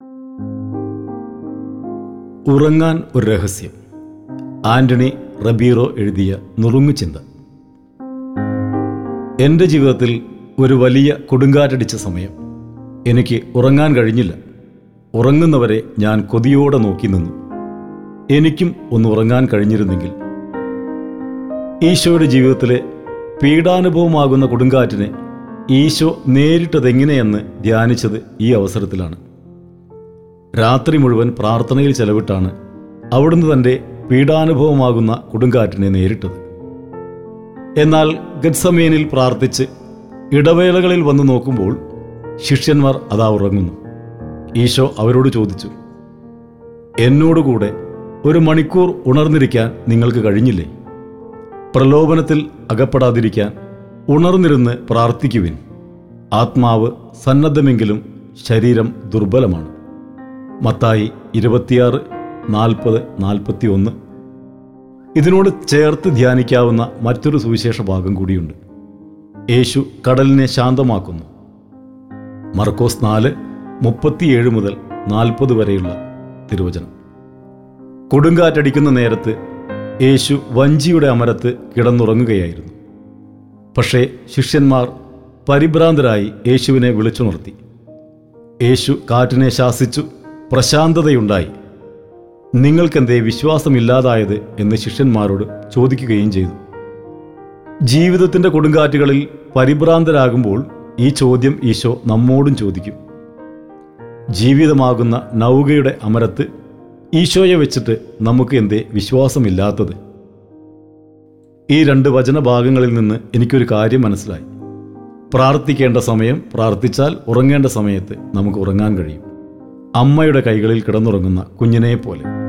ഉറങ്ങാൻ ഒരു രഹസ്യം ആന്റണി റബീറോ എഴുതിയ നുറുങ്ങുചിന്ത എൻ്റെ ജീവിതത്തിൽ ഒരു വലിയ കൊടുങ്കാറ്റടിച്ച സമയം എനിക്ക് ഉറങ്ങാൻ കഴിഞ്ഞില്ല ഉറങ്ങുന്നവരെ ഞാൻ കൊതിയോടെ നോക്കി നിന്നു എനിക്കും ഒന്ന് ഉറങ്ങാൻ കഴിഞ്ഞിരുന്നെങ്കിൽ ഈശോയുടെ ജീവിതത്തിലെ പീഡാനുഭവമാകുന്ന കൊടുങ്കാറ്റിനെ ഈശോ നേരിട്ടതെങ്ങനെയെന്ന് ധ്യാനിച്ചത് ഈ അവസരത്തിലാണ് രാത്രി മുഴുവൻ പ്രാർത്ഥനയിൽ ചെലവിട്ടാണ് അവിടുന്ന് തൻ്റെ പീഡാനുഭവമാകുന്ന കൊടുങ്കാറ്റിനെ നേരിട്ടത് എന്നാൽ ഗത്സമേനിൽ പ്രാർത്ഥിച്ച് ഇടവേളകളിൽ വന്ന് നോക്കുമ്പോൾ ശിഷ്യന്മാർ അതാ ഉറങ്ങുന്നു ഈശോ അവരോട് ചോദിച്ചു എന്നോടുകൂടെ ഒരു മണിക്കൂർ ഉണർന്നിരിക്കാൻ നിങ്ങൾക്ക് കഴിഞ്ഞില്ലേ പ്രലോഭനത്തിൽ അകപ്പെടാതിരിക്കാൻ ഉണർന്നിരുന്ന് പ്രാർത്ഥിക്കുവിൻ ആത്മാവ് സന്നദ്ധമെങ്കിലും ശരീരം ദുർബലമാണ് മത്തായി ഇരുപത്തിയാറ് നാൽപ്പത് നാൽപ്പത്തി ഒന്ന് ഇതിനോട് ചേർത്ത് ധ്യാനിക്കാവുന്ന മറ്റൊരു സുവിശേഷ ഭാഗം കൂടിയുണ്ട് യേശു കടലിനെ ശാന്തമാക്കുന്നു മർക്കോസ് നാല് മുപ്പത്തിയേഴ് മുതൽ നാൽപ്പത് വരെയുള്ള തിരുവചനം കൊടുങ്കാറ്റടിക്കുന്ന നേരത്ത് യേശു വഞ്ചിയുടെ അമരത്ത് കിടന്നുറങ്ങുകയായിരുന്നു പക്ഷേ ശിഷ്യന്മാർ പരിഭ്രാന്തരായി യേശുവിനെ വിളിച്ചുണർത്തി യേശു കാറ്റിനെ ശാസിച്ചു പ്രശാന്തതയുണ്ടായി നിങ്ങൾക്കെന്തേ വിശ്വാസമില്ലാതായത് എന്ന് ശിഷ്യന്മാരോട് ചോദിക്കുകയും ചെയ്തു ജീവിതത്തിൻ്റെ കൊടുങ്കാറ്റുകളിൽ പരിഭ്രാന്തരാകുമ്പോൾ ഈ ചോദ്യം ഈശോ നമ്മോടും ചോദിക്കും ജീവിതമാകുന്ന നൗകയുടെ അമരത്ത് ഈശോയെ വെച്ചിട്ട് നമുക്ക് എന്തേ വിശ്വാസമില്ലാത്തത് ഈ രണ്ട് വചനഭാഗങ്ങളിൽ നിന്ന് എനിക്കൊരു കാര്യം മനസ്സിലായി പ്രാർത്ഥിക്കേണ്ട സമയം പ്രാർത്ഥിച്ചാൽ ഉറങ്ങേണ്ട സമയത്ത് നമുക്ക് ഉറങ്ങാൻ കഴിയും അമ്മയുടെ കൈകളിൽ കിടന്നുറങ്ങുന്ന കുഞ്ഞിനെ പോലെ